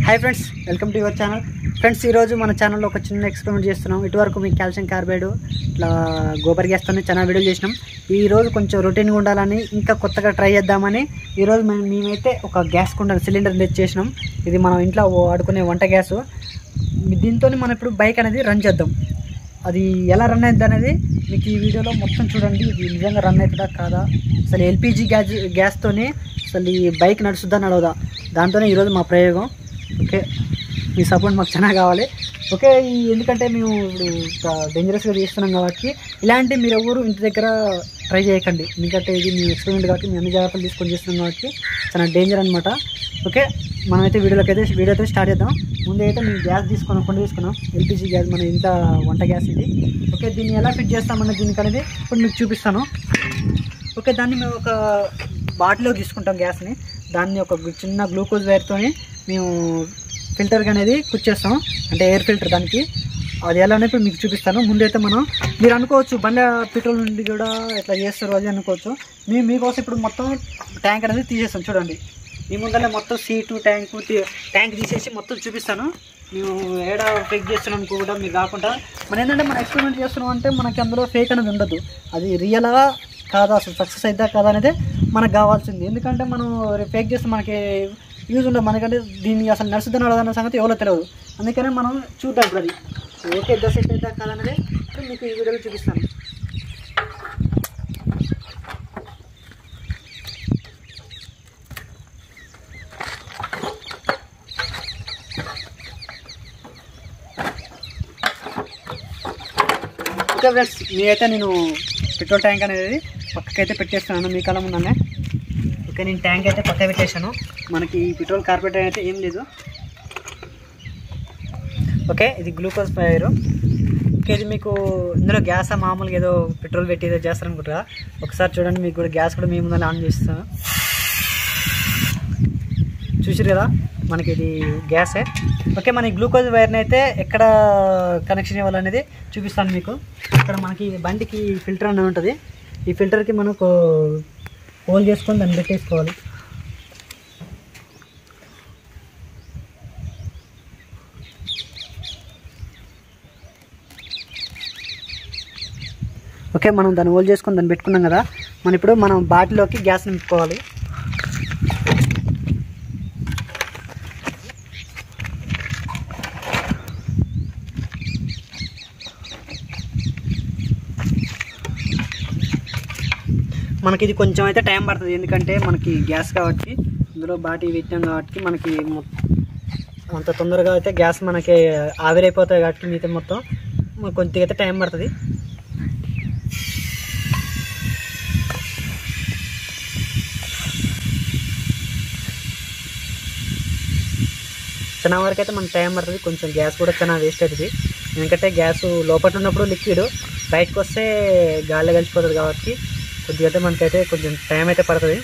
hi friends welcome to your channel friends ఈరోజు మన ఛానల్లో ఒక చిన్న ఎక్స్పెరిమెంట్ చేస్తున్నాం ఇటువరకు మీకు కాల్షియం కార్బైడ్ ఇట్లా గోబర్ గ్యాస్తోనే చాలా వీడియోలు చేసినాం ఈ రోజు కొంచెం రొటీన్గా ఉండాలని ఇంకా కొత్తగా ట్రై చేద్దామని ఈరోజు మేము మేమైతే ఒక గ్యాస్ కుండ సిలిండర్ తెచ్చేసినాం ఇది మనం ఇంట్లో వాడుకునే వంట గ్యాస్ దీంతో మనం ఇప్పుడు బైక్ అనేది రన్ చేద్దాం అది ఎలా రన్ అవుతుంది అనేది మీకు ఈ వీడియోలో మొత్తం చూడండి ఇది నిజంగా రన్ అవుతుందా కాదా అసలు ఎల్పిజి గ్యాస్ గ్యాస్తోనే అసలు ఈ బైక్ నడుస్తుందా నడవదా దాంతోనే ఈరోజు మా ప్రయోగం ఓకే మీ సపోర్ట్ మాకు చాలా కావాలి ఓకే ఈ ఎందుకంటే మేము ఇప్పుడు డేంజరస్గా చేస్తున్నాం కాబట్టి ఇలాంటి మీరు ఎవరు ఇంటి దగ్గర ట్రై చేయకండి ఎందుకంటే ఇది మీ ఎక్స్పెరిమెంట్ కాబట్టి మీ అన్ని జాగ్రత్తలు తీసుకొని చేస్తున్నాం కాబట్టి చాలా డేంజర్ అనమాట ఓకే మనమైతే వీడియోలోకి అయితే వీడియో అయితే స్టార్ట్ చేద్దాం ముందు అయితే మేము గ్యాస్ తీసుకున్నాం కొండ తీసుకున్నాం ఎల్పిజి గ్యాస్ మన ఇంత వంట గ్యాస్ ఇది ఓకే దీన్ని ఎలా ఫిట్ చేస్తామన్న దీనికి అనేది ఇప్పుడు మీకు చూపిస్తాను ఓకే దాన్ని మేము ఒక బాటిల్లో తీసుకుంటాం గ్యాస్ని దాన్ని ఒక గు- చిన్న గ్లూకోజ్ వైర్తోని మేము ఫిల్టర్కి అనేది కుచ్చేస్తాం అంటే ఎయిర్ ఫిల్టర్ దానికి అది ఎలా అనేది ఇప్పుడు మీకు చూపిస్తాను ముందైతే మనం మీరు అనుకోవచ్చు బండి పెట్రోల్ నుండి కూడా ఇట్లా చేస్తారు అది అనుకోవచ్చు మేము మీకోసం ఇప్పుడు మొత్తం ట్యాంక్ అనేది తీసేస్తాం చూడండి మీ ముందర మొత్తం సీటు ట్యాంక్ ట్యాంక్ తీసేసి మొత్తం చూపిస్తాను మేము ఏడ ఫేక్ చేస్తున్నాం కూడా మీరు కాకుండా మన ఏంటంటే మనం ఎక్స్పెరిమెంట్ చేస్తున్నాం అంటే మనకి అందులో ఫేక్ అనేది ఉండదు అది రియల్గా కాదా అసలు సక్సెస్ అయిద్దా కాదా అనేది మనకు కావాల్సింది ఎందుకంటే మనం ఫేక్ చేస్తే మనకి యూజ్ ఉండదు మనకంటే దీన్ని అసలు నడుస్తుందా నడదన్న సంగతి ఎవరో తెలియదు అందుకనే మనం చూద్దాం ఇప్పుడు అది ఓకే ఇద్దా సెట్ అవుతా కాదా అనేది ఇప్పుడు మీకు ఈ వీడియోలో చూపిస్తాను ఓకే ఫ్రెండ్స్ నేనైతే నేను పెట్రోల్ ట్యాంక్ అనేది పక్కకైతే పెట్టేస్తున్నాను మీ కళ ముందనే ఓకే నేను ట్యాంక్ అయితే పక్క పెట్టేశాను మనకి పెట్రోల్ కార్పొరేటర్ అయితే ఏం లేదు ఓకే ఇది గ్లూకోజ్ ఫైర్ ఓకే ఇది మీకు ఇందులో గ్యాస్ మామూలుగా ఏదో పెట్రోల్ పెట్టి ఏదో చేస్తారనుకుంటారా ఒకసారి చూడండి మీకు కూడా గ్యాస్ కూడా మీ ముందర ఆన్ చేస్తాను చూసారు కదా మనకి ఇది గ్యాసే ఓకే మన ఈ గ్లూకోజ్ వైర్ని అయితే ఎక్కడ కనెక్షన్ ఇవ్వాలనేది చూపిస్తాను మీకు ఇక్కడ మనకి బండికి ఫిల్టర్ అనేది ఉంటుంది ఈ ఫిల్టర్కి మనకు హోల్ చేసుకొని దాన్ని పెట్టేసుకోవాలి ఓకే మనం దాన్ని హోల్ చేసుకొని దాన్ని పెట్టుకున్నాం కదా మనం ఇప్పుడు మనం బాటిల్లోకి గ్యాస్ నింపుకోవాలి మనకి ఇది కొంచెం అయితే టైం పడుతుంది ఎందుకంటే మనకి గ్యాస్ కాబట్టి ఇందులో బాటి పెట్టాం కాబట్టి మనకి మొ- అంత తొందరగా అయితే గ్యాస్ మనకి ఆవిరైపోతాయి కాబట్టి మిగతా మొత్తం మనకు కొద్దిగా అయితే టైం పడుతుంది చాలా వరకు అయితే మనకు టైం పడుతుంది కొంచెం గ్యాస్ కూడా చాలా వేస్ట్ అవుతుంది ఎందుకంటే గ్యాస్ లోపల ఉన్నప్పుడు లిక్విడ్ బయటకు వస్తే గాలిలో కలిసిపోతుంది కాబట్టి కొద్దిగా అయితే మనకైతే కొంచెం టైం అయితే పడుతుంది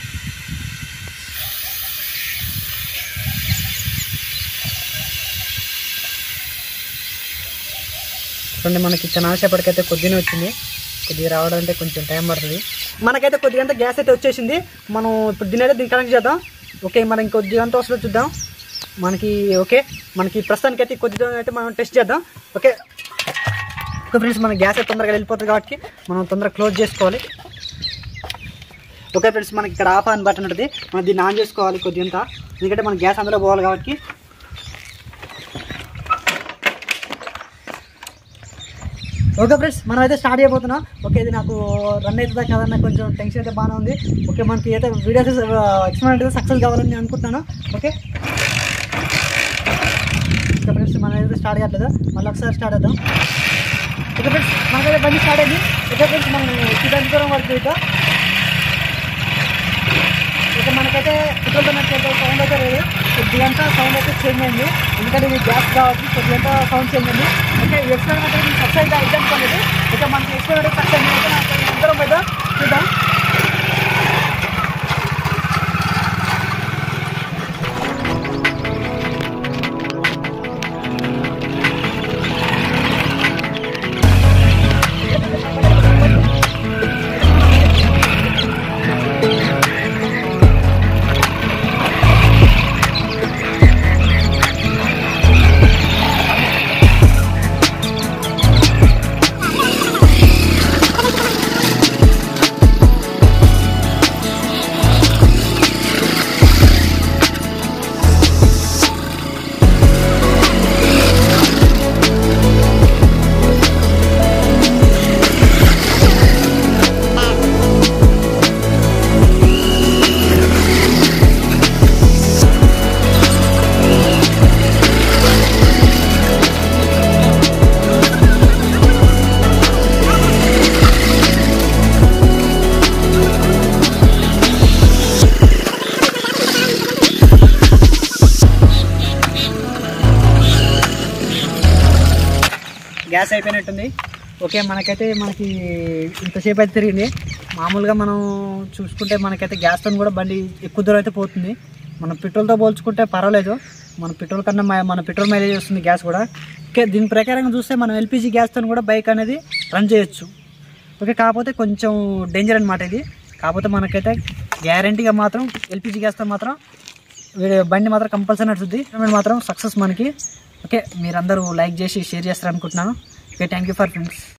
చూడండి మనకి చాలా సేపటికైతే కొద్దిగా వచ్చింది కొద్దిగా రావడం అంటే కొంచెం టైం పడుతుంది మనకైతే కొద్దిగా అంతా గ్యాస్ అయితే వచ్చేసింది మనం ఇప్పుడు దీని అయితే దీన్ని కనెక్ట్ చేద్దాం ఓకే మనం ఇంకొద్దిగా అంతా వస్తుందో చూద్దాం మనకి ఓకే మనకి ప్రస్తుతానికి అయితే కొద్దిగా అయితే మనం టెస్ట్ చేద్దాం ఓకే ఓకే ఫ్రెండ్స్ మన గ్యాస్ అయితే తొందరగా వెళ్ళిపోతుంది కాబట్టి మనం తొందరగా క్లోజ్ చేసుకోవాలి ఓకే ఫ్రెండ్స్ మనకి ఇక్కడ ఆఫ్ అని బటన్ ఉంటుంది మనం దీన్ని ఆన్ చేసుకోవాలి కొద్దిగా ఎందుకంటే మన గ్యాస్ అందులో పోవాలి కాబట్టి ఓకే ఫ్రెండ్స్ మనం అయితే స్టార్ట్ చేయబోతున్నాం ఓకే ఇది నాకు రన్ అవుతుందా కదా నాకు కొంచెం టెన్షన్ అయితే బాగానే ఉంది ఓకే మనకి అయితే వీడియోస్ ఎక్స్పెరిమెంట్ సక్సెస్ కావాలని నేను అనుకుంటున్నాను ఓకే ఓకే ఫ్రెండ్స్ మనం అయితే స్టార్ట్ చేయట్లేదు మళ్ళీ ఒకసారి స్టార్ట్ అవుతాం ఓకే ఫ్రెండ్స్ మనకైతే బండి స్టార్ట్ అయింది ఓకే ఫ్రెండ్స్ మనం చూడడానికి దూరం వరకు ఇద్దాం ఇక మనకైతే పెట్రోల్ కన్నట్టు సౌండ్ అయితే లేదు కొద్దిగంతా సౌండ్ అయితే చేంజ్ అయింది ఎందుకంటే ఇది గ్యాస్ కాబట్టి కొద్దిగంతా సౌండ్ చేంజ్ అయింది ఓకే ఈ ఎక్స్పెరిమెంట్ అయితే సక్సెస్ అయితే అయితే అనుకోలేదు ఇక మనకి ఎక్స్పెరిమెంట్ సక్సెస్ అయింది అయితే నాకు ఇద్దరం మీద చూద్దాం గ్యాస్ అయిపోయినట్టుంది ఓకే మనకైతే మనకి ఇంతసేపు అయితే తిరిగింది మామూలుగా మనం చూసుకుంటే మనకైతే గ్యాస్తో కూడా బండి ఎక్కువ దూరం అయితే పోతుంది మనం పెట్రోల్తో పోల్చుకుంటే పర్వాలేదు మన పెట్రోల్ కన్నా మ- మన పెట్రోల్ మైలేజ్ వస్తుంది గ్యాస్ కూడా ఓకే దీని ప్రకారంగా చూస్తే మనం ఎల్పిజి గ్యాస్తో కూడా బైక్ అనేది రన్ చేయొచ్చు ఓకే కాకపోతే కొంచెం డేంజర్ అనమాట ఇది కాకపోతే మనకైతే గ్యారంటీగా మాత్రం ఎల్పిజి గ్యాస్తో మాత్రం వీడి బండి మాత్రం కంపల్సరీ నడుస్తుంది పేమెంట్ మాత్రం సక్సెస్ మనకి ఓకే మీరందరూ లైక్ చేసి షేర్ చేస్తారు అనుకుంటున్నాను okay thank you for friends